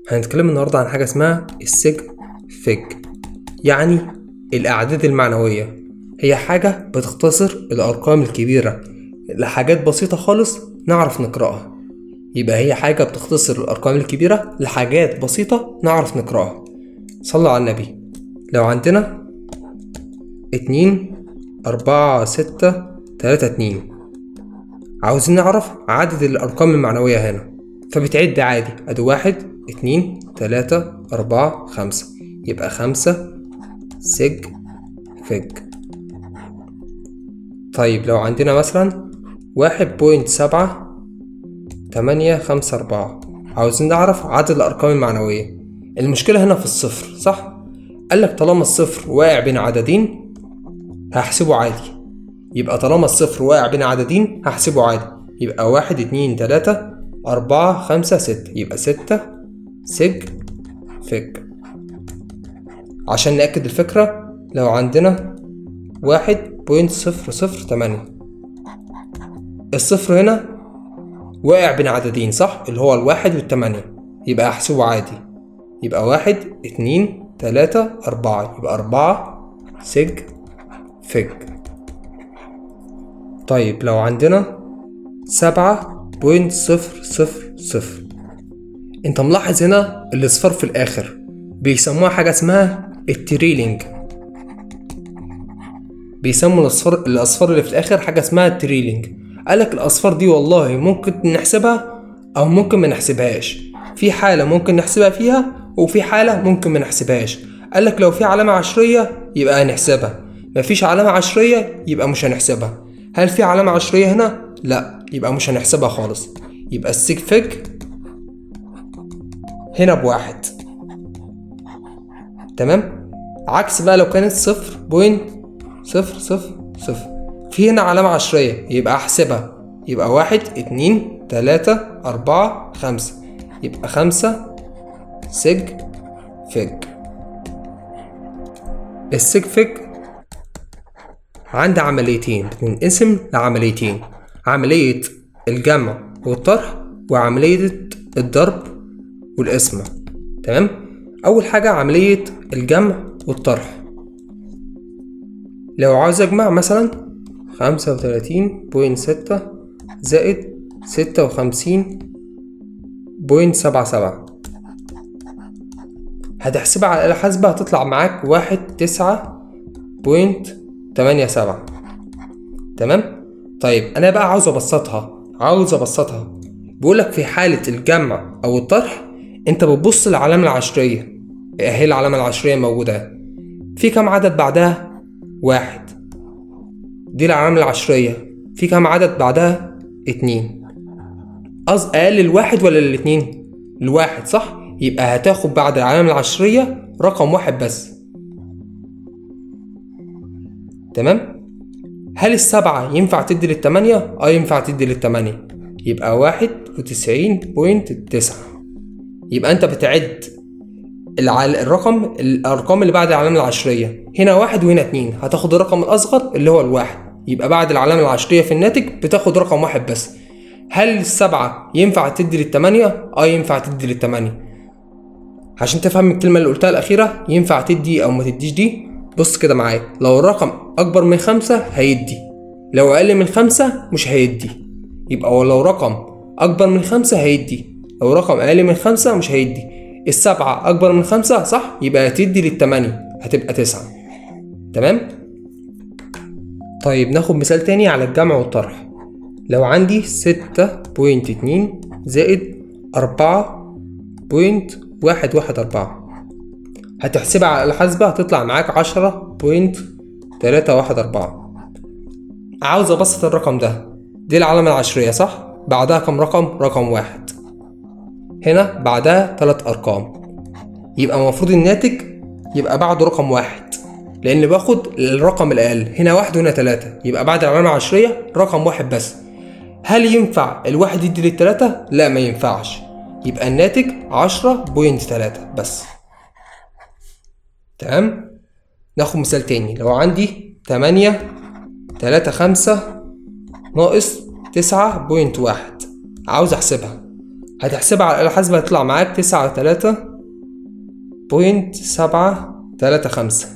هنتكلم النهاردة عن حاجة اسمها السج فج يعني الأعداد المعنوية هي حاجة بتختصر الأرقام الكبيرة لحاجات بسيطة خالص نعرف نقرأها يبقى هي حاجة بتختصر الأرقام الكبيرة لحاجات بسيطة نعرف نقرأها صلوا على النبي لو عندنا اتنين أربعة ستة تلاتة اتنين عاوزين نعرف عدد الأرقام المعنوية هنا فبتعد عادي أدي واحد اتنين تلاتة أربعة خمسة يبقى خمسة سج فج طيب لو عندنا مثلا واحد بوينت سبعة تمانية خمسة أربعة عاوزين نعرف عدد الأرقام المعنوية المشكلة هنا في الصفر صح؟ قالك طالما الصفر واقع بين عددين هحسبه عادي يبقى طالما الصفر واقع بين عددين هحسبه عادي يبقى واحد اتنين تلاتة أربعة خمسة ستة يبقى ستة سج فج عشان نأكد الفكرة لو عندنا واحد بوينت صفر صفر تمانية الصفر هنا واقع بين عددين صح اللي هو الواحد والتمانية يبقى أحسبه عادي يبقى واحد اتنين تلاتة أربعة يبقى أربعة سج فج طيب لو عندنا سبعة بوينت صفر صفر صفر انت ملاحظ هنا الاصفار في الاخر بيسموها حاجة اسمها التريلينج بيسموا الاصفار الاصفار اللي في الاخر حاجة اسمها التريلينج قالك الاصفار دي والله ممكن نحسبها او ممكن ما نحسبهاش في حالة ممكن نحسبها فيها وفي حالة ممكن ما نحسبهاش قالك لو في علامة عشرية يبقى هنحسبها مفيش علامة عشرية يبقى مش هنحسبها هل في علامة عشرية هنا؟ لا يبقى مش هنحسبها خالص يبقى السيج فيج هنا بواحد تمام عكس بقى لو كانت صفر بوينت صفر صفر صفر في هنا علامة عشرية يبقى احسبها يبقى واحد اتنين تلاتة أربعة خمسة يبقى خمسة سج فج السج فج عندي عمليتين بتنقسم لعمليتين عملية الجمع والطرح وعملية الضرب والقسمة تمام أول حاجة عملية الجمع والطرح لو عاوز أجمع مثلا خمسة وتلاتين بوينت ستة زائد ستة وخمسين بوينت سبعة سبعة هتحسبها على الآلة الحاسبة هتطلع معاك واحد تسعة بوينت تمانية سبعة تمام طيب أنا بقى عاوز أبسطها عاوز أبسطها بيقولك في حالة الجمع أو الطرح أنت بتبص للعلامة العشرية أهي العلامة العشرية موجودة في كم عدد بعدها واحد دي العلامة العشرية في كم عدد بعدها اتنين قص أقل الواحد ولا الاتنين الواحد صح يبقى هتاخد بعد العلامة العشرية رقم واحد بس تمام هل السبعة ينفع تدي للتمانية؟ اه ينفع تدي للتمانية يبقى واحد وتسعين بوينت تسعة يبقى انت بتعد العل... الرقم الارقام اللي بعد العلامة العشرية هنا واحد وهنا اتنين هتاخد الرقم الاصغر اللي هو الواحد يبقى بعد العلامة العشرية في الناتج بتاخد رقم واحد بس هل السبعة ينفع تدي للتمانية؟ اه ينفع تدي للتمانية عشان تفهم الكلمة اللي قلتها الأخيرة ينفع تدي أو ما تديش دي بص كده معايا لو الرقم أكبر من خمسة هيدي لو أقل من خمسة مش هيدي يبقى لو رقم أكبر من خمسة هيدي لو رقم أقل من خمسة مش هيدي السبعة أكبر من خمسة صح يبقى هتدي للتمانية هتبقى تسعة تمام طيب ناخد مثال تاني على الجمع والطرح لو عندي ستة بوينت اتنين زائد أربعة بوينت واحد واحد أربعة هتحسبها على الحاسبة هتطلع معاك عشرة بوينت تلاتة واحد أربعة عاوز أبسط الرقم ده دي العلامة العشرية صح؟ بعدها كم رقم؟ رقم واحد هنا بعدها تلات أرقام يبقى المفروض الناتج يبقى بعده رقم واحد لأن باخد الرقم الأقل هنا واحد وهنا تلاتة يبقى بعد العلامة العشرية رقم واحد بس هل ينفع الواحد يدي للتلاتة؟ لا ما ينفعش يبقى الناتج عشرة بوينت تلاتة بس تمام ناخد مثال تاني لو عندي تمانية تلاتة خمسة ناقص تسعة بوينت واحد عاوز احسبها هتحسبها على الآلة الحاسبة هتطلع معاك تسعة تلاتة بوينت سبعة تلاتة خمسة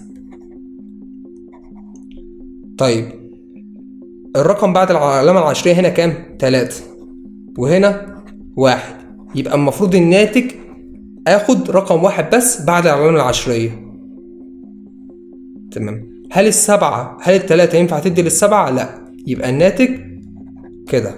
طيب الرقم بعد العلامة العشرية هنا كام؟ تلاتة وهنا واحد يبقى المفروض الناتج اخد رقم واحد بس بعد العلامة العشرية تمام هل السبعة هل التلاتة ينفع تدي للسبعة؟ لا يبقى الناتج كده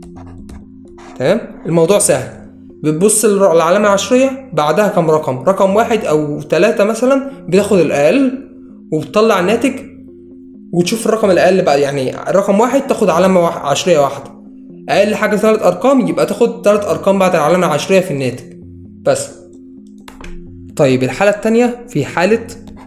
تمام الموضوع سهل بتبص العلامة العشرية بعدها كم رقم رقم واحد أو تلاتة مثلا بتاخد الأقل وبتطلع الناتج وتشوف الرقم الأقل بقى يعني رقم واحد تاخد علامة واحد عشرية واحدة أقل حاجة ثلاث أرقام يبقى تاخد تلات أرقام بعد العلامة العشرية في الناتج بس طيب الحالة التانية في حالة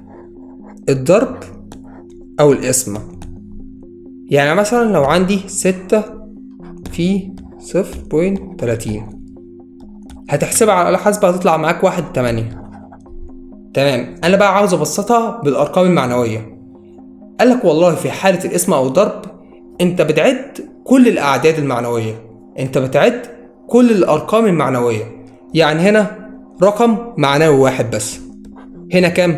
الضرب أو القسمة يعني مثلا لو عندي ستة في صفر بوينت تلاتين هتحسبها على الآلة الحاسبة هتطلع معاك واحد تمانية تمام أنا بقى عاوز أبسطها بالأرقام المعنوية قالك والله في حالة القسمة أو الضرب أنت بتعد كل الأعداد المعنوية أنت بتعد كل الأرقام المعنوية يعني هنا رقم معنوي واحد بس هنا كام؟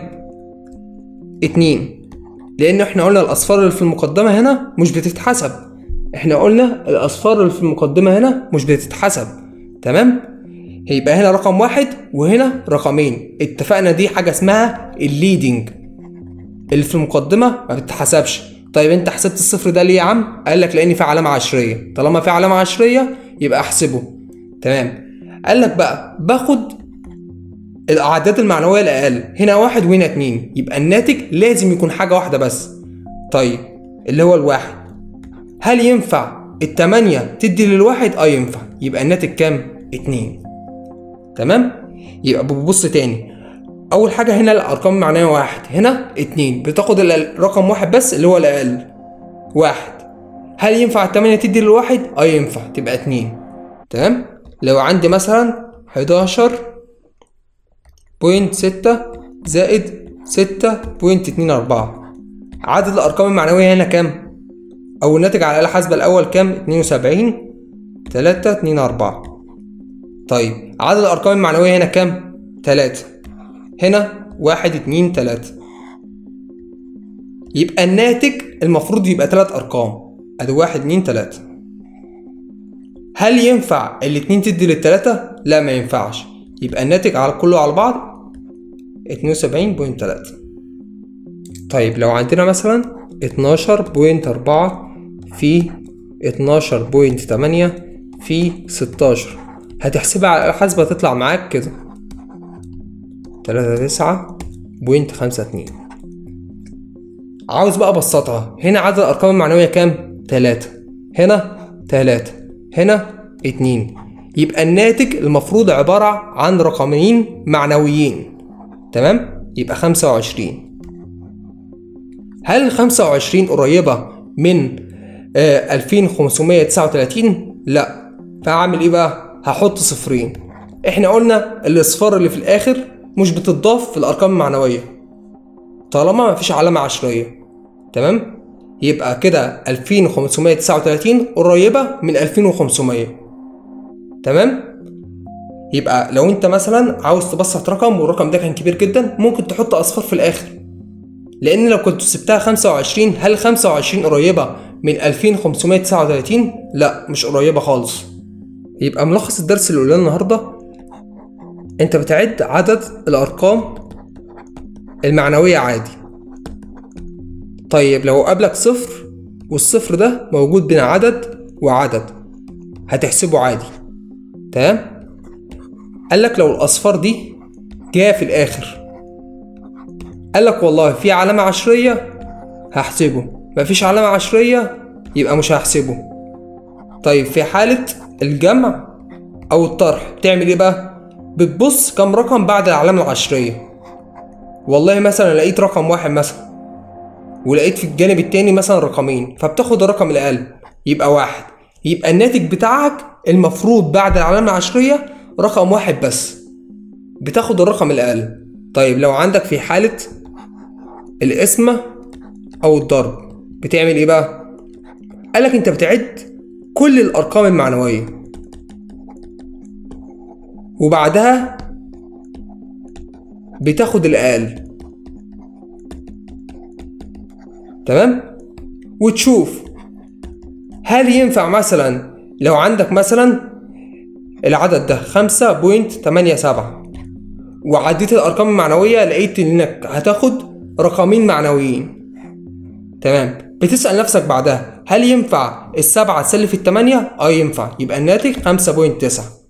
اتنين لأن احنا قلنا الأصفار اللي في المقدمة هنا مش بتتحسب احنا قلنا الأصفار اللي في المقدمة هنا مش بتتحسب تمام؟ هيبقى هنا رقم واحد وهنا رقمين اتفقنا دي حاجة اسمها الليدنج اللي في المقدمة ما بتتحسبش طيب انت حسبت الصفر ده ليه يا عم؟ قال لك لأن في علامة عشرية طالما في علامة عشرية يبقى احسبه تمام قال لك بقى باخد الأعداد المعنوية الأقل هنا واحد وهنا اتنين يبقى الناتج لازم يكون حاجة واحدة بس طيب اللي هو الواحد هل ينفع التمانية تدي للواحد؟ اه ينفع يبقى الناتج كام؟ اتنين تمام؟ يبقى ببص تاني أول حاجة هنا الأرقام المعنوية واحد هنا اتنين بتاخد الرقم واحد بس اللي هو الأقل واحد هل ينفع التمانية تدي للواحد؟ اه ينفع تبقى اتنين تمام؟ لو عندي مثلا حداشر بوينت ستة زائد ستة بوينت اتنين أربعة عدد الأرقام المعنوية هنا كام؟ أو الناتج على الآلة الحاسبة الأول كام؟ اتنين وسبعين تلاتة اتنين أربعة طيب عدد الأرقام المعنوية هنا كام؟ تلاتة هنا واحد اتنين تلاتة يبقى الناتج المفروض يبقى تلات أرقام أدي واحد اتنين تلاتة هل ينفع الاتنين تدي للتلاتة؟ لا ما ينفعش يبقى الناتج على كله على بعض اتنين وسبعين بوينت تلاتة طيب لو عندنا مثلا اتناشر بوينت أربعة في اتناشر بوينت تمانية في ستاشر هتحسبها على الحاسبة تطلع معاك كده تلاتة تسعة بوينت خمسة اتنين عاوز بقى ابسطها هنا عدد الارقام المعنوية كام؟ تلاتة هنا تلاتة هنا اتنين يبقى الناتج المفروض عبارة عن رقمين معنويين تمام؟ يبقى خمسة وعشرين هل الخمسة وعشرين قريبة من ألفين خمسمية تسعة وتلاتين؟ لأ فهعمل ايه بقى؟ هحط صفرين احنا قلنا الاصفار اللي في الاخر مش بتضاف في الارقام المعنوية طالما مفيش علامة عشرية تمام؟ يبقى كده 2539 قريبة من 2500 تمام؟ يبقى لو انت مثلا عاوز تبسط رقم والرقم ده كان كبير جدا ممكن تحط اصفار في الاخر لان لو كنت سبتها 25 هل 25 قريبة من 2539 لا مش قريبة خالص يبقى ملخص الدرس اللي قلناه النهارده انت بتعد عدد الارقام المعنوية عادي طيب لو قابلك صفر والصفر ده موجود بين عدد وعدد هتحسبه عادي تمام قالك لو الاصفار دي جايه في الاخر قالك والله في علامة عشرية هحسبه مفيش علامة عشرية يبقى مش هحسبه طيب في حالة الجمع أو الطرح بتعمل إيه بقى؟ بتبص كم رقم بعد العلامة العشرية والله مثلا لقيت رقم واحد مثلا ولقيت في الجانب التاني مثلا رقمين فبتاخد الرقم الأقل يبقى واحد يبقى الناتج بتاعك المفروض بعد العلامة العشرية رقم واحد بس بتاخد الرقم الأقل طيب لو عندك في حالة القسمة أو الضرب بتعمل إيه بقى؟ قالك أنت بتعد كل الأرقام المعنوية وبعدها بتاخد الأقل تمام وتشوف هل ينفع مثلا لو عندك مثلا العدد ده خمسة بوينت تمانية سبعة وعديت الأرقام المعنوية لقيت إنك هتاخد رقمين معنويين تمام بتسأل نفسك بعدها هل ينفع السبعة تسلف التمانية؟ اه ينفع يبقى الناتج خمسة بوينت تسعة